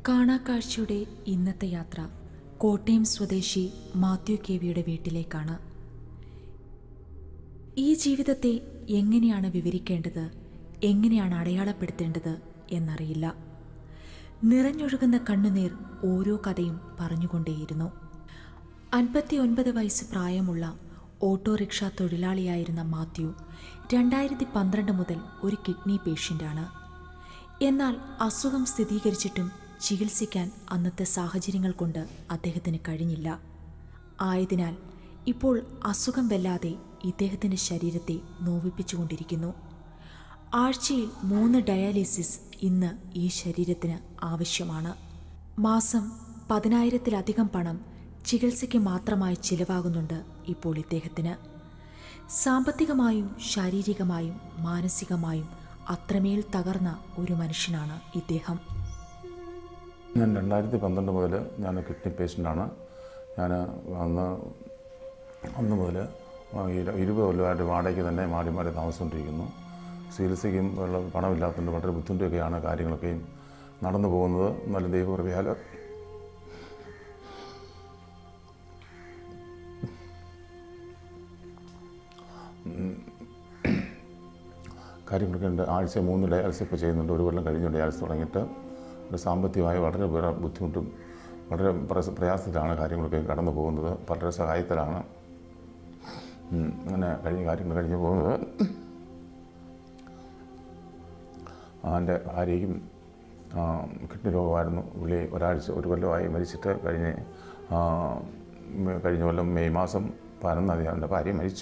കാണാക്കാഴ്ചയുടെ ഇന്നത്തെ യാത്ര കോട്ടയം സ്വദേശി മാത്യു കെ വിയുടെ വീട്ടിലേക്കാണ് ഈ ജീവിതത്തെ എങ്ങനെയാണ് വിവരിക്കേണ്ടത് എങ്ങനെയാണ് അടയാളപ്പെടുത്തേണ്ടത് എന്നറിയില്ല നിറഞ്ഞൊഴുകുന്ന കണ്ണുനീർ ഓരോ കഥയും പറഞ്ഞുകൊണ്ടേയിരുന്നു അൻപത്തി ഒൻപത് വയസ്സ് പ്രായമുള്ള ഓട്ടോറിക്ഷ തൊഴിലാളിയായിരുന്ന മാത്യു രണ്ടായിരത്തി പന്ത്രണ്ട് മുതൽ ഒരു കിഡ്നി പേഷ്യൻ്റാണ് എന്നാൽ അസുഖം സ്ഥിരീകരിച്ചിട്ടും ചികിത്സിക്കാൻ അന്നത്തെ സാഹചര്യങ്ങൾ കൊണ്ട് അദ്ദേഹത്തിന് കഴിഞ്ഞില്ല ആയതിനാൽ ഇപ്പോൾ അസുഖം വല്ലാതെ ഇദ്ദേഹത്തിൻ്റെ ശരീരത്തെ നോവിപ്പിച്ചുകൊണ്ടിരിക്കുന്നു ആഴ്ചയിൽ മൂന്ന് ഡയാലിസിസ് ഇന്ന് ഈ ശരീരത്തിന് ആവശ്യമാണ് മാസം പതിനായിരത്തിലധികം പണം ചികിത്സയ്ക്ക് മാത്രമായി ചിലവാകുന്നുണ്ട് ഇപ്പോൾ ഇദ്ദേഹത്തിന് സാമ്പത്തികമായും ശാരീരികമായും മാനസികമായും അത്രമേൽ തകർന്ന ഒരു മനുഷ്യനാണ് ഇദ്ദേഹം ഞാൻ രണ്ടായിരത്തി പന്ത്രണ്ട് മുതൽ ഞാൻ കിഡ്നി പേഷ്യൻ്റാണ് ഞാൻ അന്ന് അന്ന് മുതൽ ഇരു- ഇരുപത് കൊല്ലമായിട്ട് വാടകയ്ക്ക് തന്നെ മാറി മാറി താമസിച്ചുകൊണ്ടിരിക്കുന്നു ചികിത്സയ്ക്കും ഉള്ള പണമില്ലാത്തതുകൊണ്ട് വളരെ ബുദ്ധിമുട്ടൊക്കെയാണ് കാര്യങ്ങളൊക്കെയും നടന്നു പോകുന്നത് എന്നാലും ദൈവകൃപയാൽ കാര്യങ്ങളൊക്കെ ഉണ്ട് ആഴ്ച മൂന്ന് ഡയാലിസിസ് ഇപ്പോൾ ചെയ്യുന്നുണ്ട് ഒരു കൊല്ലം കഴിഞ്ഞു ഡയാലിസിസ് തുടങ്ങിയിട്ട് ഒരു സാമ്പത്തികമായി വളരെ വേറെ ബുദ്ധിമുട്ടും വളരെ പ്രയാസ- പ്രയാസത്തിലാണ് കാര്യങ്ങളൊക്കെ കടന്നു പോകുന്നത് വളരെ സഹായത്തിലാണ് ഉം, അങ്ങനെ കഴിഞ്ഞ കാര്യങ്ങൾ കഴിഞ്ഞു പോകുന്നത് എൻ്റെ ഭാര്യയ്ക്കും ആ, കിഡ്നി രോഗമായിരുന്നു പുള്ളി ഒരാഴ്ച ഒരു കൊല്ലമായി മരിച്ചിട്ട് കഴിഞ്ഞ് ആ, മ- കഴിഞ്ഞ കൊല്ലം മെയ് മാസം പതിനൊന്നാം തീയതി എൻ്റെ ഭാര്യ മരിച്ചു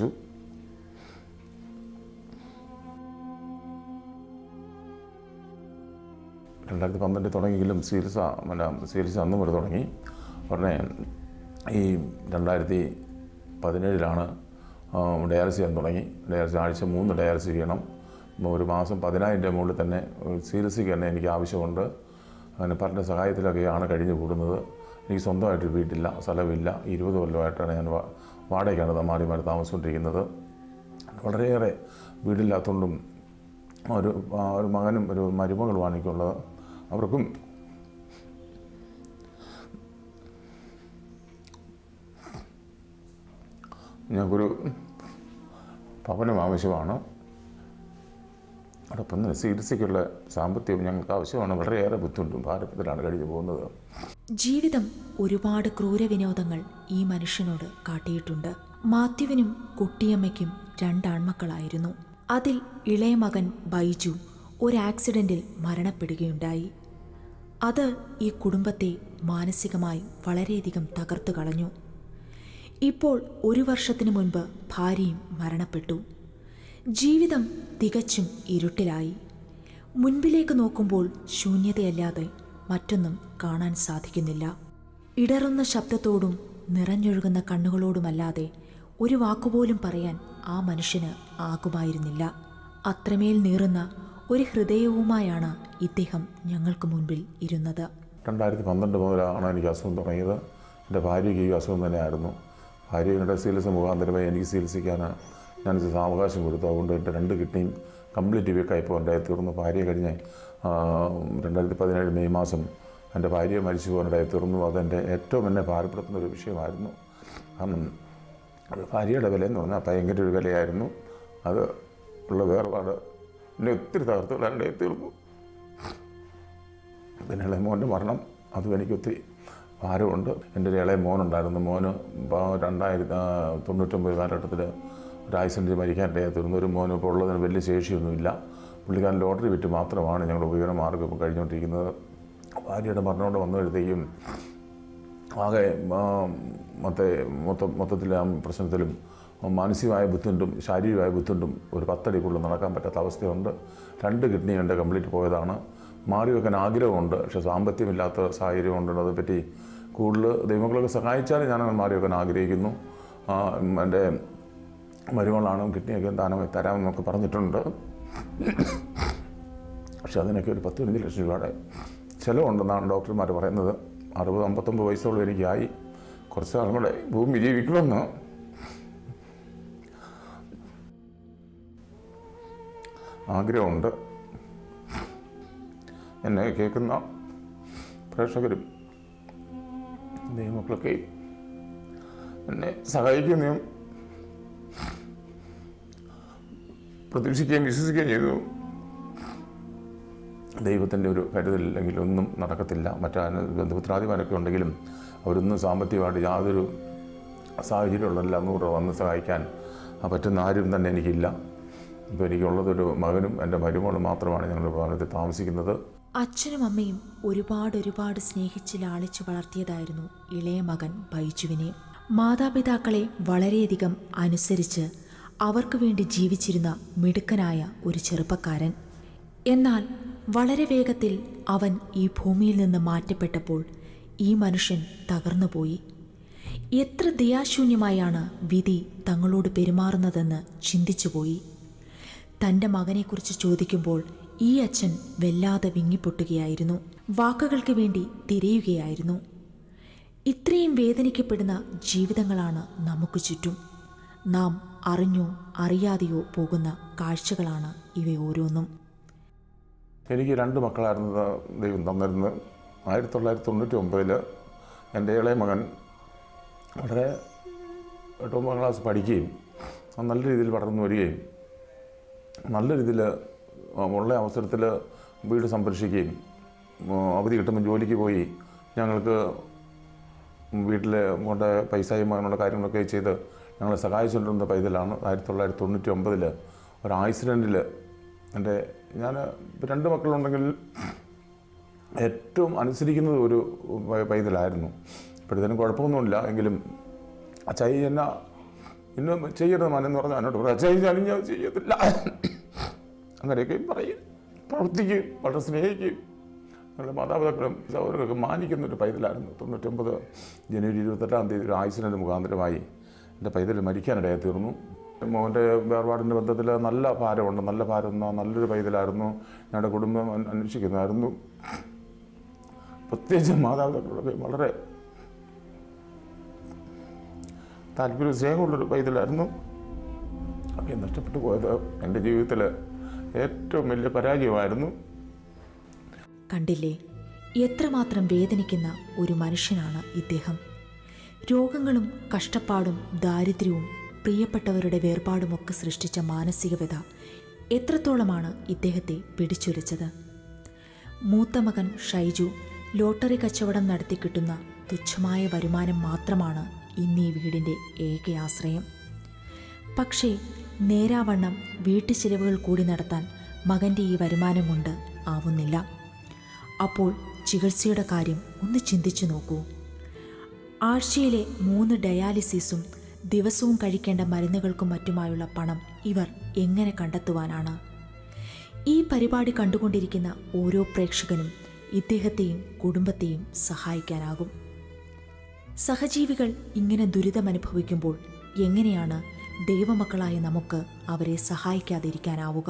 രണ്ടായിരത്തി പന്ത്രണ്ടിൽ തുടങ്ങിയെങ്കിലും ചികിത്സ പിന്നെ ചികിത്സ അന്ന് മുതൽ തുടങ്ങി ഉടനെ ഈ രണ്ടായിരത്തി പതിനേഴിലാണ് ഡയാലിസിസ് ചെയ്യാൻ തുടങ്ങി ഡയാലിസിസ് ആഴ്ച മൂന്ന് ഡയാലിസിസ് ചെയ്യണം ഒരു മാസം പതിനായിരം രൂപ മുകളിൽ തന്നെ ചികിത്സയ്ക്ക് തന്നെ എനിക്ക് ആവശ്യമുണ്ട് അങ്ങനെ പലരുടെ സഹായത്തിലൊക്കെയാണ് കഴിഞ്ഞു കൂടുന്നത് എനിക്ക് സ്വന്തമായിട്ട് വീട്ടില്ല സ്ഥലമില്ല ഇരുപത് കൊല്ലമായിട്ടാണ് ഞാൻ വാ- വാടകയ്ക്കാണ് മാറി മാറി താമസിച്ചുകൊണ്ടിരിക്കുന്നത് വളരെയേറെ വീടില്ലാത്തതുകൊണ്ടും ഒരു ആ, ഒരു മകനും ഒരു മരുമകളുമാണ് എനിക്കുള്ളത് അവർക്കും ഞങ്ങൾക്കൊരു ഭവനം ആവശ്യമാണ് അതോടൊപ്പം തന്നെ ചികിത്സയ്ക്കുള്ള സാമ്പത്തികം ഞങ്ങൾക്ക് ആവശ്യമാണ് വളരെയേറെ ബുദ്ധിമുട്ടും ഭാരതത്തിലാണ് കഴിഞ്ഞു പോകുന്നത് ജീവിതം ഒരുപാട് ക്രൂരവിനോദങ്ങൾ ഈ മനുഷ്യനോട് കാട്ടിയിട്ടുണ്ട് മാത്യുവിനും കുട്ടിയമ്മയ്ക്കും രണ്ടാൺമക്കളായിരുന്നു അതിൽ ഇളയ മകൻ ബൈജു ഒരു ആക്സിഡന്റിൽ മരണപ്പെടുകയുണ്ടായി അത് ഈ കുടുംബത്തെ മാനസികമായി വളരെയധികം തകർത്തു കളഞ്ഞു ഇപ്പോൾ ഒരു വർഷത്തിനു മുൻപ് ഭാര്യയും മരണപ്പെട്ടു ജീവിതം തികച്ചും ഇരുട്ടിലായി മുൻപിലേക്ക് നോക്കുമ്പോൾ ശൂന്യതയല്ലാതെ മറ്റൊന്നും കാണാൻ സാധിക്കുന്നില്ല ഇടറുന്ന ശബ്ദത്തോടും നിറഞ്ഞൊഴുകുന്ന കണ്ണുകളോടുമല്ലാതെ ഒരു വാക്കുപോലും പറയാൻ ആ മനുഷ്യന് ആകുമായിരുന്നില്ല അത്രമേൽ നീറുന്ന ഒരു ഹൃദയവുമായാണ് ഇദ്ദേഹം ഞങ്ങൾക്ക് മുൻപിൽ ഇരുന്നത് രണ്ടായിരത്തി പന്ത്രണ്ട് മുതലാണ് എനിക്ക് അസുഖം തുടങ്ങിയത് എൻ്റെ ഭാര്യയ്ക്ക് ഈ അസുഖം തന്നെയായിരുന്നു ഭാര്യയുടെ ചികിത്സ മുഖാന്തരമായി എനിക്ക് ചികിത്സിക്കാൻ ഞാൻ സാവകാശം കൊടുത്തു അതുകൊണ്ട് എൻ്റെ രണ്ട് കിഡ്നിയും കംപ്ലീറ്റ് വീക്കായിപ്പോൾ ഉണ്ടായി തീർന്നു ഭാര്യ കഴിഞ്ഞ് ആ, രണ്ടായിരത്തി പതിനേഴ് മെയ് മാസം എൻ്റെ ഭാര്യ മരിച്ചു പോകാനിടയായി തീർന്നു അതെൻ്റെ ഏറ്റവും എന്നെ ഭാരപ്പെടുത്തുന്ന ഒരു വിഷയമായിരുന്നു കാരണം അത് ഭാര്യയുടെ വില എന്ന് പറഞ്ഞാൽ ഭയങ്കര ഒരു വിലയായിരുന്നു അത് ഉള്ള വേർപാട് എന്നെ ഒത്തിരി തകർത്തുകളായി തീർന്നു പിന്നെ ഇളയ മോൻ്റെ മരണം അതും എനിക്ക് ഒത്തിരി ഭാരമുണ്ട് എൻ്റെ ഒരു ഇളയ മോനുണ്ടായിരുന്നു മോന് പ- രണ്ടായിരത്തി ആ, തൊണ്ണൂറ്റൊമ്പത് കാലഘട്ടത്തിൽ ഒരു ആക്സിഡൻറ്റ് മരിക്കാനിടയായി തീർന്നു ഒരു മോന് ഇപ്പോൾ ഉള്ളതിന് വലിയ ശേഷിയൊന്നുമില്ല പുള്ളിക്കാരൻ ലോട്ടറി വിറ്റ് മാത്രമാണ് ഞങ്ങളുടെ ഉപയോഗ മാർഗ്ഗം ഇപ്പോൾ കഴിഞ്ഞുകൊണ്ടിരിക്കുന്നത് ഭാര്യയുടെ മരണോടെ വന്നപ്പോഴത്തേക്കും ആകെ ആ, മൊത്ത മൊത്ത മൊത്തത്തിൽ ആ പ്രശ്നത്തിലും മാനസികമായ ബുദ്ധിമുട്ടും ശാരീരികമായ ബുദ്ധിമുട്ടും ഒരു പത്തടിക്കുള്ളിൽ നടക്കാൻ പറ്റാത്ത അവസ്ഥയുണ്ട് രണ്ട് കിഡ്നി എൻ്റെ കംപ്ലീറ്റ് പോയതാണ് മാറി വെക്കാൻ ആഗ്രഹമുണ്ട് പക്ഷേ സാമ്പത്തികമില്ലാത്ത സാഹചര്യം കൊണ്ടുണ്ട് അതേപ്പറ്റി കൂടുതൽ ദൈവങ്ങളൊക്കെ സഹായിച്ചാൽ ഞാൻ അങ്ങനെ മാറി വെക്കാൻ ആഗ്രഹിക്കുന്നു ആ, എൻ്റെ മരുമകളാണ് കിഡ്നിയൊക്കെ ദാനമായി തരാമെന്നൊക്കെ പറഞ്ഞിട്ടുണ്ട് പക്ഷെ അതിനൊക്കെ ഒരു പത്ത് പതിനഞ്ച് ലക്ഷം രൂപയുടെ ചിലവുണ്ടെന്നാണ് ഡോക്ടർമാർ പറയുന്നത് അറുപത് അമ്പത്തൊമ്പത് വയസ്സോളം എനിക്കായി കുറച്ച് നാളും കൂടെ ഭൂമി ജീവിക്കണമെന്ന് ആഗ്രഹമുണ്ട് എന്നെ കേൾക്കുന്ന പ്രേക്ഷകരും ദൈവമക്കളൊക്കെയും എന്നെ സഹായിക്കുകയും പ്രതീക്ഷിക്കുകയും വിശ്വസിക്കുകയും ചെയ്തു ദൈവത്തിൻ്റെ ഒരു കരുതലില്ലെങ്കിൽ ഒന്നും നടക്കത്തില്ല മറ്റു ബന്ധുപുത്രാദിമാരൊക്കെ ഉണ്ടെങ്കിലും അവരൊന്നും സാമ്പത്തികമായിട്ട് യാതൊരു സാഹചര്യമുള്ളതല്ല അന്നുകൂടെ വന്ന് സഹായിക്കാൻ ആ പറ്റുന്ന ആരും തന്നെ എനിക്കില്ല ഇപ്പോൾ എനിക്കുള്ളതൊരു മകനും എൻ്റെ മരുമോളും മാത്രമാണ് ഞങ്ങളുടെ ഭവനത്തിൽ താമസിക്കുന്നത് അച്ഛനും അമ്മയും ഒരുപാട് ഒരുപാട് സ്നേഹിച്ച് ലാളിച്ചു വളർത്തിയതായിരുന്നു ഇളയ മകൻ ബൈജുവിനെ മാതാപിതാക്കളെ വളരെയധികം അനുസരിച്ച് അവർക്ക് വേണ്ടി ജീവിച്ചിരുന്ന മിടുക്കനായ ഒരു ചെറുപ്പക്കാരൻ എന്നാൽ വളരെ വേഗത്തിൽ അവൻ ഈ ഭൂമിയിൽ നിന്ന് മാറ്റപ്പെട്ടപ്പോൾ ഈ മനുഷ്യൻ തകർന്നുപോയി എത്ര ദയാശൂന്യമായാണ് വിധി തങ്ങളോട് പെരുമാറുന്നതെന്ന് ചിന്തിച്ചുപോയി തൻ്റെ മകനെക്കുറിച്ച് ചോദിക്കുമ്പോൾ ഈ അച്ഛൻ വല്ലാതെ വിങ്ങിപ്പൊട്ടുകയായിരുന്നു വാക്കുകൾക്ക് വേണ്ടി തിരയുകയായിരുന്നു ഇത്രയും വേദനിക്കപ്പെടുന്ന ജീവിതങ്ങളാണ് നമുക്ക് ചുറ്റും നാം അറിഞ്ഞോ അറിയാതെയോ പോകുന്ന കാഴ്ചകളാണ് ഇവ ഓരോന്നും എനിക്ക് രണ്ട് മക്കളായിരുന്നു ദൈവം തന്നിരുന്നത് ആയിരത്തി തൊള്ളായിരത്തി തൊണ്ണൂറ്റി ഒമ്പതിൽ എൻ്റെ ഇളയ മകൻ വളരെ എട്ടൊമ്പതാം ക്ലാസ് പഠിക്കുകയും അത് നല്ല രീതിയിൽ വളർന്നു വരികയും നല്ല രീതിയിൽ ഉള്ള അവസരത്തിൽ വീട് സംരക്ഷിക്കുകയും ഉം, അവധി കിട്ടുമ്പോൾ ജോലിക്ക് പോയി ഞങ്ങൾക്ക് വീട്ടിൽ കൊണ്ട് പൈസയും അങ്ങനെയുള്ള കാര്യങ്ങളൊക്കെ ചെയ്ത് ഞങ്ങളെ സഹായിച്ചുകൊണ്ടിരുന്ന പൈതലാണ് ആയിരത്തി തൊള്ളായിരത്തി തൊണ്ണൂറ്റി ഒമ്പതിൽ ഒരു ആക്സിഡൻറ്റിൽ എൻ്റെ ഞാൻ ഇപ്പം രണ്ട് മക്കളുണ്ടെങ്കിൽ ഏറ്റവും അനുസരിക്കുന്നത് ഒരു പൈ- പൈതലായിരുന്നു ഇപ്പോഴത്തേനും കുഴപ്പമൊന്നുമില്ല എങ്കിലും അച്ചായി എന്നെ ഇന്നും ചെയ്യരുത് മനയെന്ന് പറഞ്ഞാൽ എന്നോട് പറയും അച്ചായി ഞാൻ ഞാൻ ചെയ്യത്തില്ല അങ്ങനെയൊക്കെയും പറയും പ്രവർത്തിക്കുകയും വളരെ സ്നേഹിക്കുകയും ഞങ്ങളുടെ മാതാപിതാക്കളും സഹോദരങ്ങളൊക്കെ മാനിക്കുന്ന ഒരു പൈതലായിരുന്നു തൊണ്ണൂറ്റൊമ്പത് ജനുവരി ഇരുപത്തെട്ടാം തീയതി ഒരു ആക്സിഡൻറ്റ് മുഖാന്തരമായി എൻ്റെ പൈതൽ മരിക്കാനിടയായി തീർന്നു മോൻ്റെ വേർപാടിൻ്റെ ബന്ധത്തിൽ നല്ല ഭാരമുണ്ട് നല്ല ഭാരം എന്ന നല്ലൊരു പൈതലായിരുന്നു ഞങ്ങളുടെ കുടുംബം അന്- അന്വേഷിക്കുന്നതായിരുന്നു പ്രത്യേകിച്ച് മാതാപിതാക്കളൊക്കെ വളരെ താല്പര്യം സ്നേഹമുള്ളൊരു പൈതലായിരുന്നു ഒക്കെ നഷ്ടപ്പെട്ടു പോയത് എൻ്റെ ജീവിതത്തിൽ ഏറ്റവും വലിയ പരാജയമായിരുന്നു കണ്ടില്ലേ എത്രമാത്രം വേദനിക്കുന്ന ഒരു മനുഷ്യനാണ് ഇദ്ദേഹം രോഗങ്ങളും കഷ്ടപ്പാടും ദാരിദ്ര്യവും പ്രിയപ്പെട്ടവരുടെ വേർപാടുമൊക്കെ സൃഷ്ടിച്ച മാനസിക വ്യത എത്രത്തോളമാണ് ഇദ്ദേഹത്തെ പിടിച്ചുലച്ചത് മൂത്ത മകൻ ഷൈജു ലോട്ടറി കച്ചവടം നടത്തി കിട്ടുന്ന തുച്ഛമായ വരുമാനം മാത്രമാണ് ഇന്ന് ഈ വീടിൻ്റെ ഏക ആശ്രയം പക്ഷേ നേരാവണ്ണം വീട്ടുചിലവുകൾ കൂടി നടത്താൻ മകൻ്റെ ഈ വരുമാനം കൊണ്ട് ആവുന്നില്ല അപ്പോൾ ചികിത്സയുടെ കാര്യം ഒന്ന് ചിന്തിച്ചു നോക്കൂ ആഴ്ചയിലെ മൂന്ന് ഡയാലിസിസും ദിവസവും കഴിക്കേണ്ട മരുന്നുകൾക്കും മറ്റുമായുള്ള പണം ഇവർ എങ്ങനെ കണ്ടെത്തുവാനാണ് ഈ പരിപാടി കണ്ടുകൊണ്ടിരിക്കുന്ന ഓരോ പ്രേക്ഷകനും ഇദ്ദേഹത്തെയും കുടുംബത്തെയും സഹായിക്കാനാകും സഹജീവികൾ ഇങ്ങനെ ദുരിതമനുഭവിക്കുമ്പോൾ എങ്ങനെയാണ് ദൈവമക്കളായ നമുക്ക് അവരെ സഹായിക്കാതിരിക്കാനാവുക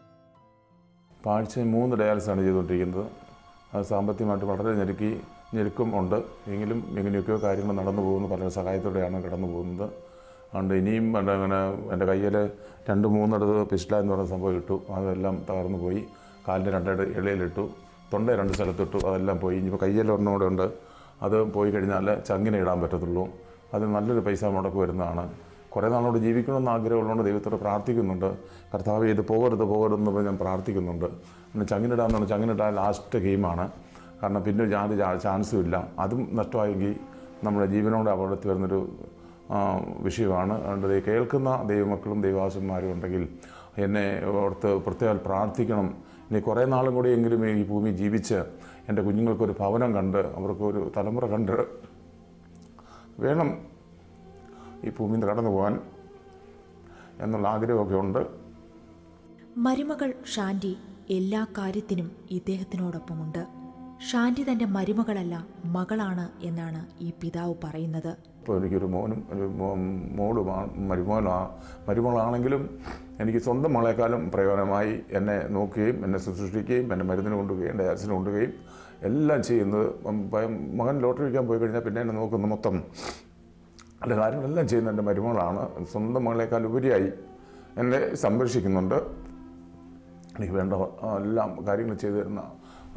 ആഴ്ചയിൽ മൂന്ന് ഡയാലിസാണ് ചെയ്തുകൊണ്ടിരിക്കുന്നത് അത് സാമ്പത്തികമായിട്ട് വളരെ ഞെരുക്കി ഞെരുക്കം ഉണ്ട് എങ്കിലും എങ്ങനെയൊക്കെയോ കാര്യങ്ങൾ നടന്നു പോകുന്നു പല സഹായത്തോടെയാണ് കടന്നു പോകുന്നത് അതുകൊണ്ട് ഇനിയും എൻ്റെ അങ്ങനെ എൻ്റെ കയ്യിൽ രണ്ട് മൂന്നിടത്ത് പിസ്ല എന്ന് പറയുന്ന സംഭവം ഇട്ടു അതെല്ലാം തകർന്നു പോയി കാലിൻ്റെ രണ്ടിട ഇളയിലിട്ടു തൊണ്ട രണ്ട് സ്ഥലത്തിട്ടു അതെല്ലാം പോയി ഇനിയിപ്പോൾ കയ്യിൽ ഒരെണ്ണം കൂടെ ഉണ്ട് അത് പോയി കഴിഞ്ഞാൽ ചങ്ങിനെ ഇടാൻ പറ്റത്തുള്ളൂ അത് നല്ലൊരു പൈസ മുടക്ക് വരുന്നതാണ് കുറേ നാളോട് ജീവിക്കണമെന്ന് ആഗ്രഹമുള്ളതുകൊണ്ട് ദൈവത്തോട് പ്രാർത്ഥിക്കുന്നുണ്ട് കർത്താവ് ഇത് പോകരുത് പോകരുതെന്ന് പറഞ്ഞ് ഞാൻ പ്രാർത്ഥിക്കുന്നുണ്ട് പിന്നെ ചങ്ങിനിടാന്നാണ് ചങ്ങിനിടാൻ ലാസ്റ്റ് ഗെയിമാണ് കാരണം പിന്നെ യാതൊരു ചാ- ചാൻസും ഇല്ല അതും നഷ്ടമായെങ്കിൽ നമ്മുടെ ജീവനോട് അപകടത്തിൽ വരുന്നൊരു ആ, വിഷയമാണ് അതുകൊണ്ട് ഇത് കേൾക്കുന്ന ദൈവമക്കളും ദൈവാസന്മാരും ഉണ്ടെങ്കിൽ എന്നെ ഓർത്ത് പ്രത്യേകം പ്രാർത്ഥിക്കണം ഇനി കുറേ നാളും കൂടി എങ്കിലും ഈ ഭൂമി ജീവിച്ച് എൻ്റെ കുഞ്ഞുങ്ങൾക്കൊരു ഭവനം കണ്ട് അവർക്കൊരു തലമുറ കണ്ട് വേണം ഈ ഭൂമിയിൽ നിന്ന് കടന്നു പോകാൻ എന്നുള്ള ആഗ്രഹമൊക്കെ ഉണ്ട് മരുമകൾ ഷാൻഡി എല്ലാ കാര്യത്തിനും ഇദ്ദേഹത്തിനോടൊപ്പമുണ്ട് ഷാൻഡി തന്റെ മരുമകളല്ല മകളാണ് എന്നാണ് ഈ പിതാവ് പറയുന്നത് ഇപ്പോൾ എനിക്കൊരു മോനും ഒരു മോ- മോളുമാണ് മരുമോനാ മരുമോളാണെങ്കിലും എനിക്ക് സ്വന്തം മകളെക്കാളും പ്രയോജനമായി എന്നെ നോക്കുകയും എന്നെ ശുശ്രൂഷിക്കുകയും എന്നെ മരുന്നിന് കൊണ്ടുപോവുകയും ഡയാസിന് കൊണ്ടുപോവുകയും എല്ലാം ചെയ്യുന്നത് ഉം, പ- മകൻ ലോട്ടറി വിൽക്കാൻ പോയി കഴിഞ്ഞാൽ പിന്നെ എന്നെ നോക്കുന്ന മൊത്തം അല്ല കാര്യങ്ങളെല്ലാം ചെയ്യുന്ന എൻ്റെ മരുമകളാണ് സ്വന്തം മകളെക്കാൾ ഉപരിയായി എന്നെ സംരക്ഷിക്കുന്നുണ്ട് എനിക്ക് വേണ്ട എല്ലാം കാര്യങ്ങൾ ചെയ്തു തരുന്ന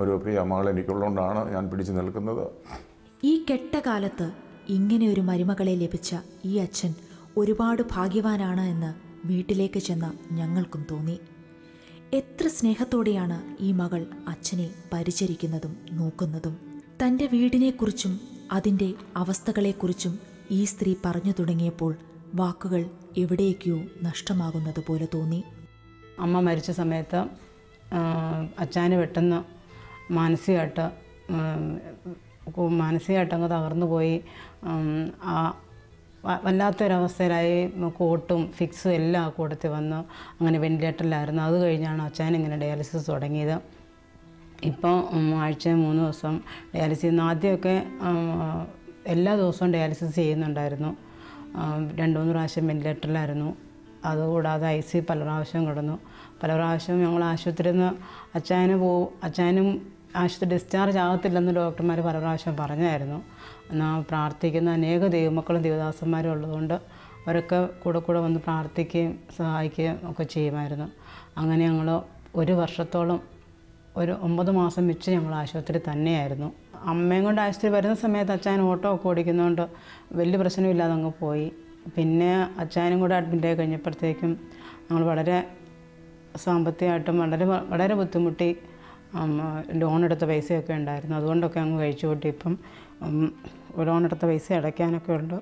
ഒരു പ്രിയ മകൾ എനിക്കുള്ളതുകൊണ്ടാണ് ഞാൻ പിടിച്ചു നിൽക്കുന്നത് ഈ കെട്ട കാലത്ത് ഇങ്ങനെ ഒരു മരുമകളെ ലഭിച്ച ഈ അച്ഛൻ ഒരുപാട് ഭാഗ്യവാനാണ് എന്ന് വീട്ടിലേക്ക് ചെന്ന ഞങ്ങൾക്കും തോന്നി എത്ര സ്നേഹത്തോടെയാണ് ഈ മകൾ അച്ഛനെ പരിചരിക്കുന്നതും നോക്കുന്നതും തൻ്റെ വീടിനെക്കുറിച്ചും അതിൻ്റെ അവസ്ഥകളെക്കുറിച്ചും ഈ സ്ത്രീ പറഞ്ഞു തുടങ്ങിയപ്പോൾ വാക്കുകൾ എവിടേക്കോ നഷ്ടമാകുന്നത് പോലെ തോന്നി അമ്മ മരിച്ച സമയത്ത് അച്ചാന് പെട്ടെന്ന് മാനസികമായിട്ട് ഉം, കു- മാനസികമായിട്ട് അങ്ങ് തകർന്നു പോയി ഉം, ആ വ- വല്ലാത്തൊരവസ്ഥയിലായി കോട്ടും ഫിക്സും എല്ലാം ആ കൂട്ടത്തിൽ വന്ന് അങ്ങനെ വെന്റിലേറ്ററിലായിരുന്നു അത് കഴിഞ്ഞാണ് അച്ചാൻ ഇങ്ങനെ ഡയാലിസിസ് തുടങ്ങിയത് ഇപ്പോൾ ആഴ്ച മൂന്ന് ദിവസം ഡയാലിസിസ് ചെയ്യുന്നു ആദ്യമൊക്കെ ഉം, എല്ലാ ദിവസവും ഡയാലിസിസ് ചെയ്യുന്നുണ്ടായിരുന്നു ഉം, രണ്ട് മൂന്ന് പ്രാവശ്യം വെന്റിലേറ്ററിലായിരുന്നു അതുകൂടാതെ ഐ സി പല പ്രാവശ്യം കിടന്നു പല പ്രാവശ്യം ഞങ്ങൾ ആശുപത്രിയിൽ നിന്ന് അച്ചായന് പോ അച്ചായനും ആശുപത്രി ഡിസ്ചാർജ് ആകത്തില്ലെന്ന് ഡോക്ടർമാർ പല പ്രാവശ്യം പറഞ്ഞായിരുന്നു എന്നാൽ പ്രാർത്ഥിക്കുന്ന അനേക ദൈവമക്കളും ദൈവദാസന്മാരും ഉള്ളതുകൊണ്ട് അവരൊക്കെ കൂടെ കൂടെ വന്ന് പ്രാർത്ഥിക്കുകയും സഹായിക്കുകയും ഒക്കെ ചെയ്യുമായിരുന്നു അങ്ങനെ ഞങ്ങൾ ഒരു വർഷത്തോളം ഒരു ഒമ്പത് മാസം വെച്ച് ഞങ്ങൾ ആശുപത്രി തന്നെയായിരുന്നു അമ്മയും കൊണ്ട് ആശുപത്രി വരുന്ന സമയത്ത് അച്ഛൻ ഓട്ടോ ഒക്കെ ഓടിക്കുന്നതുകൊണ്ട് വലിയ പ്രശ്നമില്ലാതെ അങ്ങ് പോയി പിന്നെ അച്ഛനും കൂടെ അഡ്മിറ്റ് ആയി കഴിഞ്ഞപ്പോഴത്തേക്കും ഞങ്ങൾ വളരെ സാമ്പത്തികമായിട്ടും വളരെ വളരെ ബുദ്ധിമുട്ടി ഉം, ലോൺ എടുത്ത പൈസയൊക്കെ ഉണ്ടായിരുന്നു അതുകൊണ്ടൊക്കെ അങ്ങ് കഴിച്ചു കൂട്ടി ഇപ്പം ഉം, ലോൺ എടുത്ത പൈസ അടയ്ക്കാനൊക്കെ ഉണ്ട്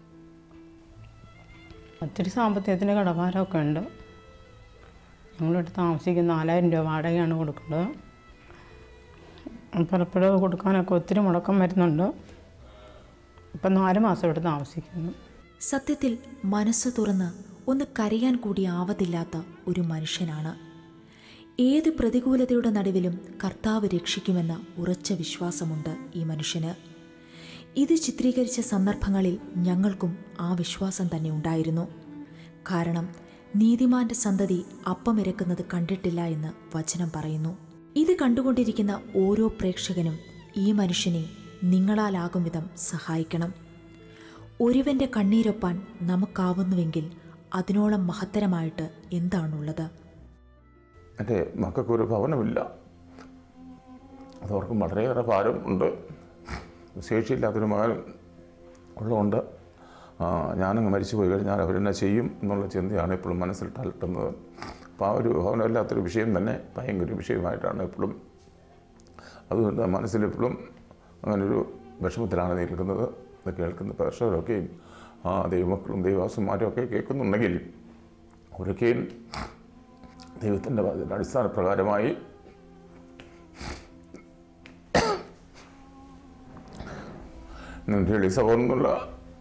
ഒത്തിരി സാമ്പത്തികത്തിൻ്റെ കടഭാരമൊക്കെ ഉണ്ട് ഞങ്ങളിവിടെ താമസിക്കുന്ന നാലായിരം രൂപ വാടകയാണ് കൊടുക്കുന്നത് പലപ്പോഴും അത് കൊടുക്കാനൊക്കെ ഒത്തിരി മുടക്കം വരുന്നുണ്ട് ഇപ്പം നാല് മാസം ഇവിടെ താമസിക്കുന്നു സത്യത്തിൽ മനസ്സ് തുറന്ന് ഒന്ന് കരയാൻ കൂടി ആവതില്ലാത്ത ഒരു മനുഷ്യനാണ് ഏത് പ്രതികൂലതയുടെ നടുവിലും കർത്താവ് രക്ഷിക്കുമെന്ന ഉറച്ച വിശ്വാസമുണ്ട് ഈ മനുഷ്യന് ഇത് ചിത്രീകരിച്ച സന്ദർഭങ്ങളിൽ ഞങ്ങൾക്കും ആ വിശ്വാസം തന്നെ ഉണ്ടായിരുന്നു കാരണം നീതിമാന്റെ സന്തതി അപ്പമിരക്കുന്നത് കണ്ടിട്ടില്ല എന്ന് വചനം പറയുന്നു ഇത് കണ്ടുകൊണ്ടിരിക്കുന്ന ഓരോ പ്രേക്ഷകനും ഈ മനുഷ്യനെ നിങ്ങളാലാകും വിധം സഹായിക്കണം ഒരുവന്റെ കണ്ണീരൊപ്പാൻ നമുക്കാവുന്നുവെങ്കിൽ അതിനോളം മഹത്തരമായിട്ട് എന്താണുള്ളത് എൻ്റെ മക്കൾക്കൊരു ഭവനമില്ല അതവർക്ക് വളരെയേറെ ഭാരം ഉണ്ട് ശേഷിയില്ലാത്തൊരു മകൻ ഉള്ളതുകൊണ്ട് ആ, ഞാനങ്ങ് മരിച്ചു പോയി കഴിഞ്ഞാൽ അവരെന്നെ ചെയ്യും എന്നുള്ള ചിന്തയാണ് എപ്പോഴും മനസ്സിൽ തലട്ടുന്നത് അപ്പോൾ ആ ഒരു ഭവനമില്ലാത്തൊരു വിഷയം തന്നെ ഭയങ്കര വിഷയമായിട്ടാണ് എപ്പോഴും അതുകൊണ്ട് മനസ്സിലെപ്പോഴും അങ്ങനൊരു വിഷമത്തിലാണ് നിൽക്കുന്നത് ഇത് കേൾക്കുന്ന പ്രേക്ഷകരൊക്കെയും ആ ദൈവമക്കളും ദൈവവാസന്മാരും ഒക്കെ കേൾക്കുന്നുണ്ടെങ്കിൽ അവരൊക്കെയും ദൈവത്തിൻ്റെ അടിസ്ഥാന പ്രകാരമായി നിന്റെ സഹോദരനുള്ള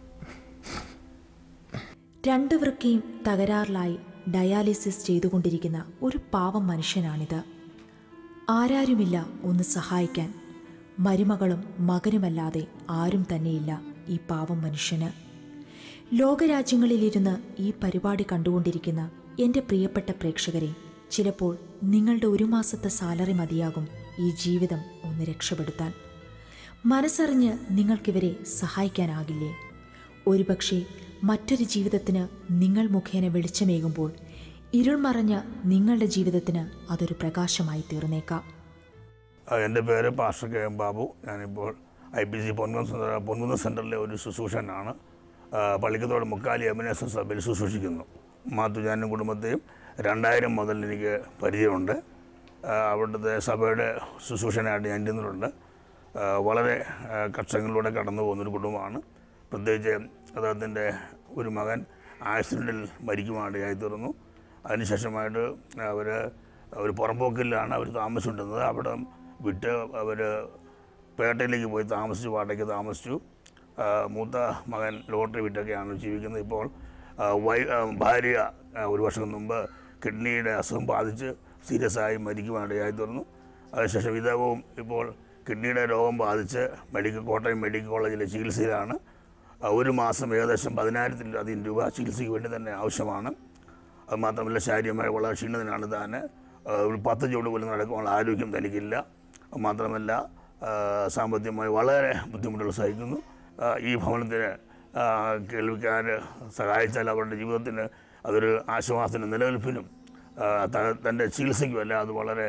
രണ്ട് വൃക്കയും തകരാറിലായി ഡയാലിസിസ് ചെയ്തുകൊണ്ടിരിക്കുന്ന ഒരു പാവം മനുഷ്യനാണിത് ആരാരുമില്ല ഒന്ന് സഹായിക്കാൻ മരുമകളും മകനുമല്ലാതെ ആരും തന്നെയില്ല ഈ പാവം മനുഷ്യന് ലോകരാജ്യങ്ങളിലിരുന്ന് ഈ പരിപാടി കണ്ടുകൊണ്ടിരിക്കുന്ന എൻ്റെ പ്രിയപ്പെട്ട പ്രേക്ഷകരെ ചിലപ്പോൾ നിങ്ങളുടെ ഒരു മാസത്തെ സാലറി മതിയാകും ഈ ജീവിതം ഒന്ന് രക്ഷപ്പെടുത്താൻ മനസ്സറിഞ്ഞ് നിങ്ങൾക്കിവരെ സഹായിക്കാനാകില്ലേ ഒരുപക്ഷെ മറ്റൊരു ജീവിതത്തിന് നിങ്ങൾ മുഖേന വെളിച്ചമേകുമ്പോൾ ഇരുൾ മറഞ്ഞ നിങ്ങളുടെ ജീവിതത്തിന് അതൊരു പ്രകാശമായി തീർന്നേക്കാം ആ, എൻ്റെ പേര് പാസ്റ്റർ കെ എം ബാബു ഞാനിപ്പോൾ I P C Ponkunnam centre- Ponkunnam സെൻറ്ററിലെ ഒരു ശുശ്രൂഷനാണ് ആ, പള്ളിക്കത്തോട് മുക്കാലി എമിനേഷൻ സഭയിൽ ശുശ്രൂഷിക്കുന്നു മാത്തുജാനും കുടുംബത്തെയും രണ്ടായിരം മുതൽ എനിക്ക് പരിചയമുണ്ട് ആ, അവിടുത്തെ സഭയുടെ ശുശ്രൂഷനായിട്ട് ഞാൻ ഇരുന്നിട്ടുണ്ട് ആ, വളരെ ആ, കഷ്ടങ്ങളിലൂടെ കടന്നു പോകുന്നൊരു കുടുംബമാണ് പ്രത്യേകിച്ച് അദ്ദേഹത്തിൻ്റെ ഒരു മകൻ ആക്സിഡൻറ്റിൽ മരിക്കുവാനിടയായി തീർന്നു അതിനുശേഷമായിട്ട് അവർ ഒരു പുറമ്പോക്കിലാണ് അവർ താമസിച്ചുകൊണ്ടിരുന്നത് അവിടെ വിട്ട് അവർ പേട്ടയിലേക്ക് പോയി താമസിച്ചു വാടകയ്ക്ക് താമസിച്ചു ആ, മൂത്ത മകൻ ലോട്ടറി വിറ്റൊക്കെയാണ് ജീവിക്കുന്നത് ഇപ്പോൾ ആ, വൈ ആ, ഭാര്യ ആ, ഒരു വർഷം മുമ്പ് കിഡ്നിയുടെ അസുഖം ബാധിച്ച് സീരിയസ് ആയി മരിക്കുവാനിടയായി തീർന്നു അതിനുശേഷം വിധവവും ഇപ്പോൾ കിഡ്നിയുടെ രോഗം ബാധിച്ച് മെഡിക്കൽ കോട്ടയം മെഡിക്കൽ കോളേജിലെ ചികിത്സയിലാണ് ആ, ഒരു മാസം ഏകദേശം പതിനായിരത്തിലധികം രൂപ ചികിത്സയ്ക്ക് വേണ്ടി തന്നെ ആവശ്യമാണ് അത് മാത്രമല്ല ശാരീരികമായി വളരെ ക്ഷീണിതനാണ് താൻ ആ, ഒരു പത്ത് ചുവട് പോലും നടക്കാനുള്ള ആരോഗ്യം തനിക്കില്ല അത് മാത്രമല്ല ആ, സാമ്പത്തികമായി വളരെ ബുദ്ധിമുട്ടുകൾ സഹിക്കുന്നു ആ, ഈ ഭവനത്തിന് ആ, കേൾവിക്കാർ സഹായിച്ചാൽ അവരുടെ ജീവിതത്തിന് അതൊരു ആശ്വാസത്തിനും നിലനിൽപ്പിനും ആ, ത- തൻ്റെ ചികിത്സയ്ക്കുമല്ല അത് വളരെ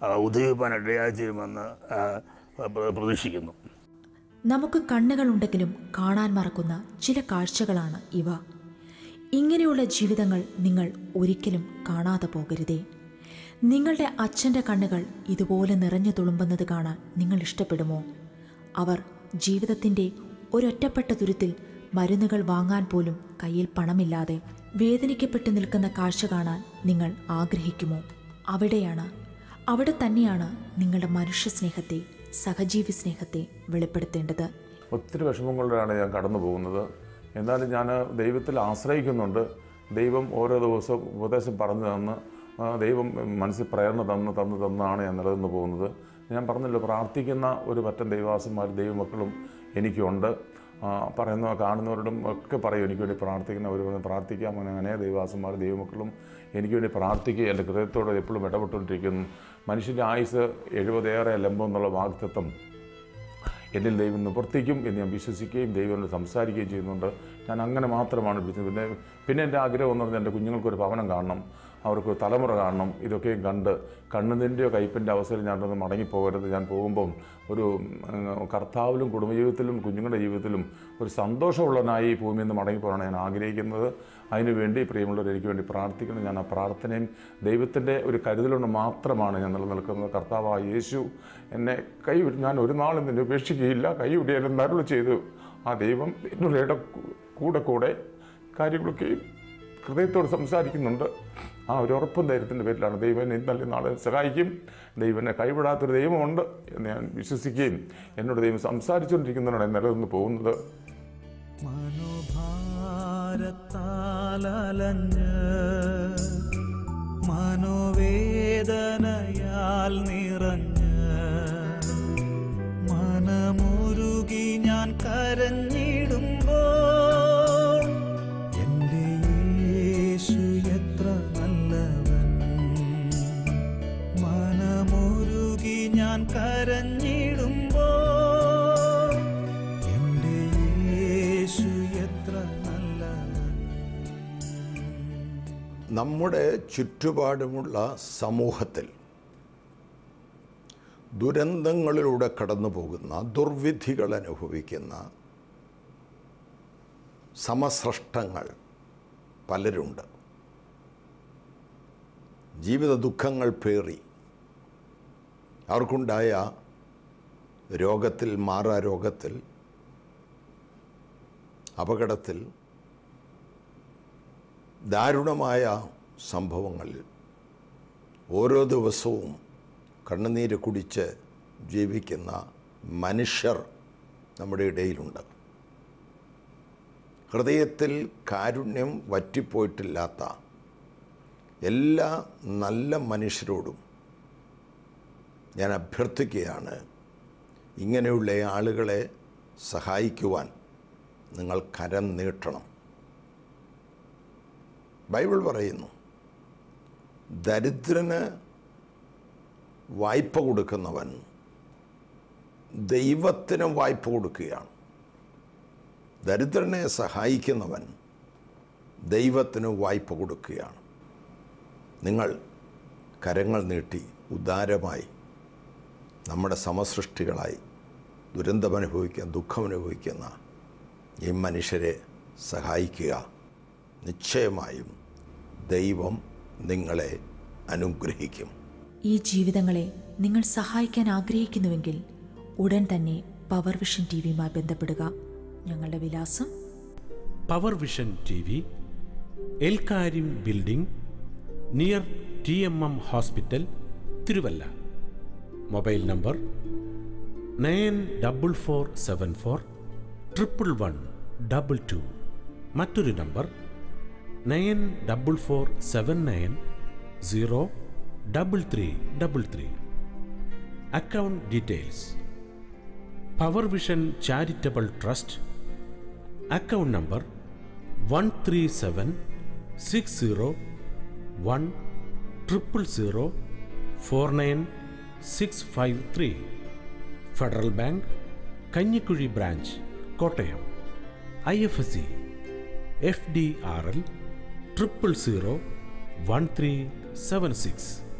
ഉദ്യോഗിപ്പാൻ ഇടയായി തീരുമെന്ന് ആ, പ്ര- പ്രതീക്ഷിക്കുന്നു നമുക്ക് കണ്ണുകളുണ്ടെങ്കിലും കാണാൻ മറക്കുന്ന ചില കാഴ്ചകളാണ് ഇവ ഇങ്ങനെയുള്ള ജീവിതങ്ങൾ നിങ്ങൾ ഒരിക്കലും കാണാതെ പോകരുതേ നിങ്ങളുടെ അച്ഛൻ്റെ കണ്ണുകൾ ഇതുപോലെ നിറഞ്ഞു തുളുമ്പുന്നത് കാണാൻ നിങ്ങൾ ഇഷ്ടപ്പെടുമോ അവർ ജീവിതത്തിൻ്റെ ഒരൊറ്റപ്പെട്ട തുരുത്തിൽ മരുന്നുകൾ വാങ്ങാൻ പോലും കയ്യിൽ പണമില്ലാതെ വേദനിക്കപ്പെട്ടു നിൽക്കുന്ന കാഴ്ച കാണാൻ നിങ്ങൾ ആഗ്രഹിക്കുമോ അവിടെയാണ് അവിടെ തന്നെയാണ് നിങ്ങളുടെ മനുഷ്യ സ്നേഹത്തെ സഹജീവി സ്നേഹത്തെ വെളിപ്പെടുത്തേണ്ടത് ഒത്തിരി വിഷമങ്ങളിലാണ് ഞാൻ കടന്നു പോകുന്നത് എന്നാലും ഞാൻ ദൈവത്തിൽ ആശ്രയിക്കുന്നുണ്ട് ദൈവം ഓരോ ദിവസവും ഉപദേശം പറഞ്ഞു തന്ന് ആ, ദൈവം മനസ്സിൽ പ്രേരണ തന്ന് തന്ന് തന്നാണ് ഞാൻ നിലനിന്ന് പോകുന്നത് ഞാൻ പറഞ്ഞല്ലോ പ്രാർത്ഥിക്കുന്ന ഒരു പറ്റം ദൈവാസന്മാർ ദൈവമക്കളും എനിക്കുണ്ട് ആ, പറയുന്ന കാണുന്നവരോടും ഒക്കെ പറയും എനിക്ക് വേണ്ടി പ്രാർത്ഥിക്കുന്നവർ പ്രാർത്ഥിക്കാം അങ്ങനെ അങ്ങനെ ദൈവാസന്മാർ ദൈവമക്കളും എനിക്ക് വേണ്ടി പ്രാർത്ഥിക്കുക എൻ്റെ ഹൃദയത്തോട് എപ്പോഴും ഇടപെട്ടുകൊണ്ടിരിക്കുന്നു മനുഷ്യൻ്റെ ആയുസ് എഴുപതേറെ ലംബം എന്നുള്ള വാഗ്ദത്വം എന്നിൽ ദൈവം നിവർത്തിക്കും എന്ന് ഞാൻ വിശ്വസിക്കുകയും ദൈവം സംസാരിക്കുകയും ചെയ്യുന്നുണ്ട് ഞാൻ അങ്ങനെ മാത്രമാണ് വിളിച്ചത് പിന്നെ പിന്നെ എൻ്റെ ആഗ്രഹം എന്ന് പറഞ്ഞാൽ എൻ്റെ കുഞ്ഞുങ്ങൾക്കൊരു ഭവനം കാണണം അവർക്ക് തലമുറ കാണണം ഇതൊക്കെയും കണ്ട് കണ്ണുനിൻ്റെയോ കയ്പിൻ്റെ അവസരം ഞാനൊന്ന് മടങ്ങിപ്പോകരുത് ഞാൻ പോകുമ്പം ഒരു ഉം, കർത്താവിലും കുടുംബജീവിതത്തിലും കുഞ്ഞുങ്ങളുടെ ജീവിതത്തിലും ഒരു സന്തോഷമുള്ളവനായി ഈ ഭൂമിയിൽ നിന്ന് മടങ്ങിപ്പോകാനാണ് ഞാൻ ആഗ്രഹിക്കുന്നത് അതിനുവേണ്ടി പ്രിയമുള്ളവർ എനിക്ക് വേണ്ടി പ്രാർത്ഥിക്കണം ഞാൻ ആ പ്രാർത്ഥനയും ദൈവത്തിൻ്റെ ഒരു കരുതലുകൊണ്ട് മാത്രമാണ് ഞാൻ നിലനിൽക്കുന്നത് കർത്താവായ യേശു എന്നെ കൈവിട്ട് ഞാൻ ഒരു നാളും നിന്നെ ഉപേക്ഷിക്കുകയില്ല കൈവിടി എന്നെ നരുൾ ചെയ്തു ആ ദൈവം എന്നോട് കൂടെ കൂടെ കാര്യങ്ങളൊക്കെ ഹൃദയത്തോട് സംസാരിക്കുന്നുണ്ട് ആ ഒരു ഉറപ്പും ധൈര്യത്തിൻ്റെ പേരിലാണ് ദൈവം എന്നെ ഇന്നലെ നാളെ സഹായിക്കും ദൈവം എന്നെ കൈവിടാത്തൊരു ദൈവമുണ്ട് എന്ന് ഞാൻ വിശ്വസിക്കുകയും എന്നോട് ദൈവം സംസാരിച്ചുകൊണ്ടിരിക്കുന്നതിനാണ് ഞാൻ നിലനിന്ന് പോകുന്നത് മനോഭാരത്താലഞ്ഞ് മനോവേദനയാൽ നിറഞ്ഞ് മനമുരുകി ഞാൻ കരഞ്ഞിടുമ്പോൾ എൻ്റെ യേശു എത്ര നല്ലവൻ മനമുരുകി ഞാൻ കരഞ്ഞിടുമ്പോൾ എൻ്റെ യേശു എത്ര നല്ലവൻ നമ്മുടെ ചുറ്റുപാടുമുള്ള സമൂഹത്തിൽ ദുരന്തങ്ങളിലൂടെ കടന്നു പോകുന്ന ദുർവിധികൾ അനുഭവിക്കുന്ന സമസൃഷ്ടങ്ങൾ പലരുണ്ട് ജീവിത ദുഃഖങ്ങൾ പേറി അവർക്കുണ്ടായ രോഗത്തിൽ മാറാ രോഗത്തിൽ അപകടത്തിൽ ദാരുണമായ സംഭവങ്ങളിൽ ഓരോ ദിവസവും കണ്ണുനീര് കുടിച്ച് ജീവിക്കുന്ന മനുഷ്യർ നമ്മുടെ ഇടയിലുണ്ട് ഹൃദയത്തിൽ കാരുണ്യം വറ്റിപ്പോയിട്ടില്ലാത്ത എല്ലാ നല്ല മനുഷ്യരോടും ഞാൻ അഭ്യർത്ഥിക്കുകയാണ് ഇങ്ങനെയുള്ള ആളുകളെ സഹായിക്കുവാൻ നിങ്ങൾ കരം നീട്ടണം ബൈബിൾ പറയുന്നു ദരിദ്രന് വായ്പ കൊടുക്കുന്നവൻ ദൈവത്തിന് വായ്പ കൊടുക്കുകയാണ് ദരിദ്രനെ സഹായിക്കുന്നവൻ ദൈവത്തിന് വായ്പ കൊടുക്കുകയാണ് നിങ്ങൾ കരങ്ങൾ നീട്ടി ഉദാരമായി നമ്മുടെ സമസൃഷ്ടികളായി ദുരന്തമനുഭവിക്കുന്ന ദുഃഖമനുഭവിക്കുന്ന ഈ മനുഷ്യരെ സഹായിക്കുക നിശ്ചയമായും ദൈവം നിങ്ങളെ അനുഗ്രഹിക്കും ഈ ജീവിതങ്ങളെ നിങ്ങൾ സഹായിക്കാൻ ആഗ്രഹിക്കുന്നുവെങ്കിൽ ഉടൻ തന്നെ പവർ വിഷൻ ടി വിയുമായി ബന്ധപ്പെടുക ഞങ്ങളുടെ വിലാസം പവർ വിഷൻ ടി വി എൽക്കാരിം building near T M M hospital Thiruvalla mobile number nine double four seven four triple one double two മറ്റൊരു number nine double four seven nine zero double three double three account details power vision charitable trust account number one three seven six zero one triple zero four nine six five three federal bank Kanjikuzhy branch Kottayam I F S C F D R L triple zero one three seven six